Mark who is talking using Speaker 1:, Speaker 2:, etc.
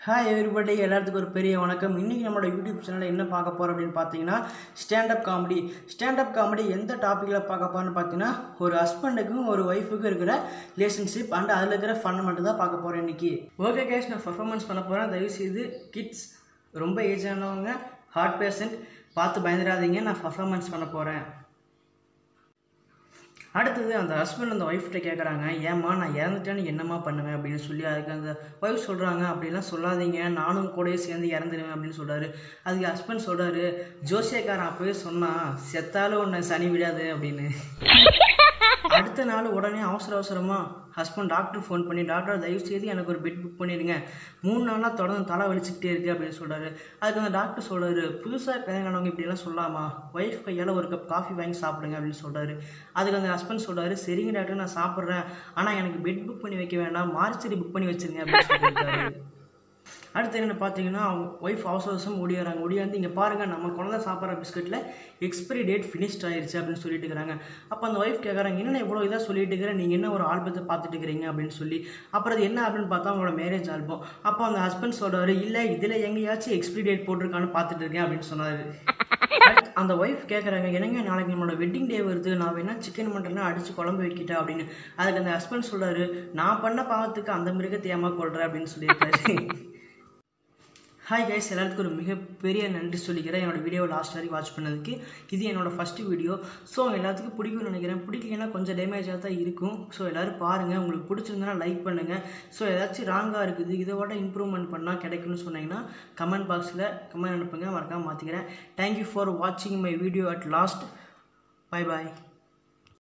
Speaker 1: hi everybody எல்லாத்துக்கும் ஒரு பெரிய வணக்கம் இன்றைக்கி நம்மளோட யூடியூப் சேனலில் என்ன பார்க்க போகிறோம் அப்படின்னு பார்த்தீங்கன்னா ஸ்டாண்டப் காமெடி ஸ்டாண்டப் காமெடி எந்த டாப்பிக்கில் பார்க்க போகிறோம்னு பார்த்தீங்கன்னா ஒரு ஹஸ்பண்டுக்கும் ஒரு ஒய்ஃபுக்கும் இருக்கிற ரிலேஷன்ஷிப் அண்ட் அதில் இருக்கிற ஃபன் மட்டும் தான் பார்க்க போகிறேன் இன்றைக்கி ஓகே கேஷ் நான் பர்ஃபார்மன்ஸ் பண்ண போகிறேன் தயவுசெய்து கிட்ஸ் ரொம்ப ஏஜ் ஆனவங்க ஹார்ட் பேஷண்ட் பார்த்து பயந்துடாதீங்க நான் பர்ஃபார்மன்ஸ் பண்ண போகிறேன் அடுத்தது அந்த ஹஸ்பண்ட் அந்த ஒய்ஃப்கிட்ட கேட்குறாங்க ஏம்மா நான் இறந்துட்டேன்னு என்னம்மா பண்ணுவேன் அப்படின்னு சொல்லி அதுக்கு அந்த ஒய்ஃப் சொல்கிறாங்க அப்படிலாம் சொல்லாதீங்க நானும் கூடயே சேர்ந்து இறந்துடுவேன் அப்படின்னு சொல்கிறாரு அதுக்கு ஹஸ்பண்ட் சொல்கிறாரு ஜோசியக்காரன் அப்போவே சொன்னான் செத்தாலும் உன்னை சனி விடாது அப்படின்னு அடுத்த நாள் உடனே அவசர அவசரமாக ஹஸ்பண்ட் டாக்டர் ஃபோன் பண்ணி டாக்டர் தயவு செய்து எனக்கு ஒரு பெட் புக் பண்ணிடுங்க மூணு நாளாக தொடர்ந்து தலை வலிச்சுக்கிட்டே இருக்கு அப்படின்னு சொல்கிறாரு அதுக்கு அந்த டாக்டர் சொல்கிறாரு புதுசாக கல்யாணம் ஆனவங்க இப்படிலாம் சொல்லாமா ஒய்ஃப் கையால் ஒரு கப் காஃபி வாங்கி சாப்பிடுங்க அப்படின்னு சொல்கிறாரு அதுக்கு அந்த ஹஸ்பண்ட் சொல்கிறாரு சரிங்க டாக்டர் நான் சாப்பிட்றேன் ஆனால் எனக்கு பெட் புக் பண்ணி வைக்க வேண்டாம் மார்ச்சரி புக் பண்ணி வச்சிருங்க அப்படின்னு சொல்லியிருக்காரு அடுத்து என்ன பார்த்தீங்கன்னா அவங்க ஒய்ஃப் அவசர அவசரம் ஓடியாராங்க ஓடியாந்து இங்கே பாருங்கள் நம்ம குழந்தை சாப்பிட்ற பிஸ்கட்டில் எக்ஸ்பிரி டேட் ஃபினிஷ்ட் ஆயிருச்சு அப்படின்னு சொல்லிட்டு இருக்கிறாங்க அப்போ அந்த ஒய்ஃப் கேட்குறாங்க என்ன இவ்வளோ இதாக சொல்லிட்டு இருக்கிறேன் நீங்கள் என்ன ஒரு ஆல்பத்தை பார்த்துட்டு இருக்கிறீங்க அப்படின்னு சொல்லி அப்புறம் அது என்ன அப்படின்னு பார்த்தா அவங்களோட மேரேஜ் ஆல்பம் அப்போ அந்த ஹஸ்பண்ட் சொல்கிறாரு இல்லை இதில் எங்கேயாச்சும் எக்ஸ்பிரி டேட் போட்டிருக்கான்னு பார்த்துட்டு இருக்கேன் அப்படின்னு சொன்னார் அந்த ஒய்ஃப் கேட்குறாங்க என்னங்க நாளைக்கு நம்மளோட வெட்டிங் டே வருது நான் வேணா சிக்கன் மட்டன்லாம் அடித்து குழம்பு வைக்கிட்டா அப்படின்னு அதுக்கு அந்த ஹஸ்பண்ட் சொல்கிறாரு நான் பண்ண பாவத்துக்கு அந்த மிருகத்தை ஏமா கொள்கிறேன் அப்படின்னு சொல்லியிருக்காரு ஹாய் கைஸ் எல்லாத்துக்கும் ஒரு மிகப்பெரிய நன்றி சொல்லிக்கிறேன் என்னோட வீடியோ லாஸ்ட் வரைக்கும் வாட்ச் பண்ணதுக்கு இது என்னோட ஃபஸ்ட்டு வீடியோ ஸோ எல்லாத்துக்கும் பிடிக்கும்னு நினைக்கிறேன் பிடிக்கலன்னா கொஞ்சம் டேமேஜாக தான் இருக்கும் ஸோ எல்லோரும் பாருங்கள் உங்களுக்கு பிடிச்சிருந்தனா லைக் பண்ணுங்கள் ஸோ ஏதாச்சும் ராங்காக இருக்குது இதை விட இம்ப்ரூவ்மெண்ட் பண்ணால் கிடைக்கும்னு சொன்னீங்கன்னா கமெண்ட் பாக்ஸில் கமெண்ட் அனுப்புங்க மறக்காமல் மாற்றிக்கிறேன் தேங்க்யூ ஃபார் வாட்சிங் my video at last bye bye